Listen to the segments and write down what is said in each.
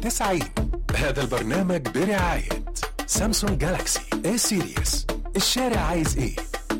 90 هذا البرنامج برعاية سامسونج جالاكسي اي سيريس الشارع عايز ايه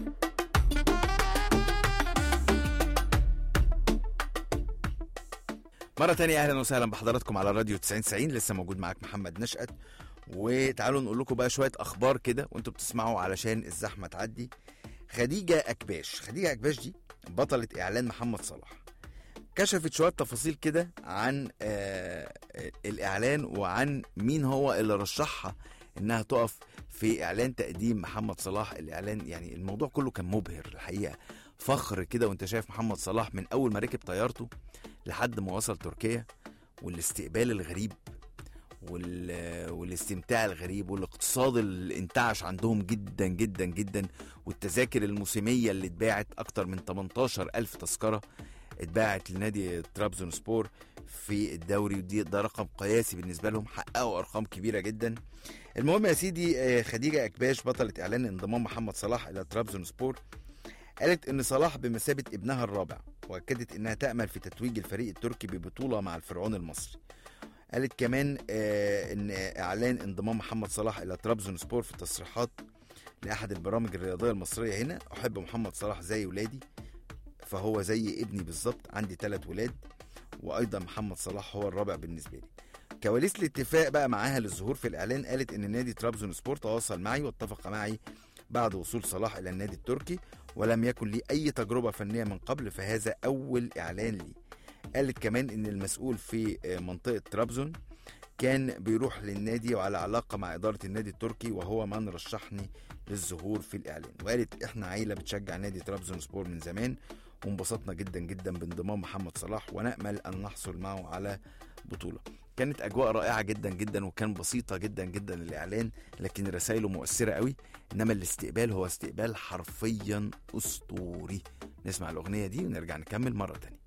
مرة تانية أهلا وسهلا بحضراتكم على راديو 90 لسه موجود معاك محمد نشأت وتعالوا نقول لكم بقى شوية أخبار كده وأنتوا بتسمعوا علشان الزحمة تعدي خديجة أكباش خديجة أكباش دي بطلة إعلان محمد صلاح كشفت شوية تفاصيل كده عن آه الإعلان وعن مين هو اللي رشحها إنها تقف في إعلان تقديم محمد صلاح الإعلان يعني الموضوع كله كان مبهر الحقيقة فخر كده وانت شايف محمد صلاح من أول ما ركب طيارته لحد ما وصل تركيا والاستقبال الغريب وال... والاستمتاع الغريب والاقتصاد اللي انتعش عندهم جدا جدا جدا والتذاكر الموسمية اللي اتباعت أكتر من 18 ألف تذكرة اتباعت لنادي ترابزون سبور في الدوري ودي ده رقم قياسي بالنسبة لهم حققوا أرقام كبيرة جدا المهم يا سيدي آه، خديجة أكباش بطلة إعلان انضمام محمد صلاح إلى ترابزون سبور قالت ان صلاح بمثابه ابنها الرابع واكدت انها تامل في تتويج الفريق التركي ببطوله مع الفرعون المصري قالت كمان آه ان اعلان انضمام محمد صلاح الى ترابزون سبور في تصريحات لاحد البرامج الرياضيه المصريه هنا احب محمد صلاح زي ولادي فهو زي ابني بالظبط عندي ثلاث ولاد وايضا محمد صلاح هو الرابع بالنسبه لي كواليس الاتفاق بقى معاها للظهور في الاعلان قالت ان نادي ترابزون سبور تواصل معي واتفق معي بعد وصول صلاح الى النادي التركي ولم يكن لي اي تجربه فنيه من قبل فهذا اول اعلان لي قالت كمان ان المسؤول في منطقه ترابزون كان بيروح للنادي وعلى علاقه مع اداره النادي التركي وهو من رشحني للظهور في الاعلان وقالت احنا عيله بتشجع نادي ترابزون سبور من زمان وانبسطنا جدا جدا بانضمام محمد صلاح ونامل ان نحصل معه على بطوله كانت اجواء رائعه جدا جدا وكان بسيطه جدا جدا الاعلان لكن رسائله مؤثره قوي انما الاستقبال هو استقبال حرفيا اسطوري نسمع الاغنيه دي ونرجع نكمل مره تانية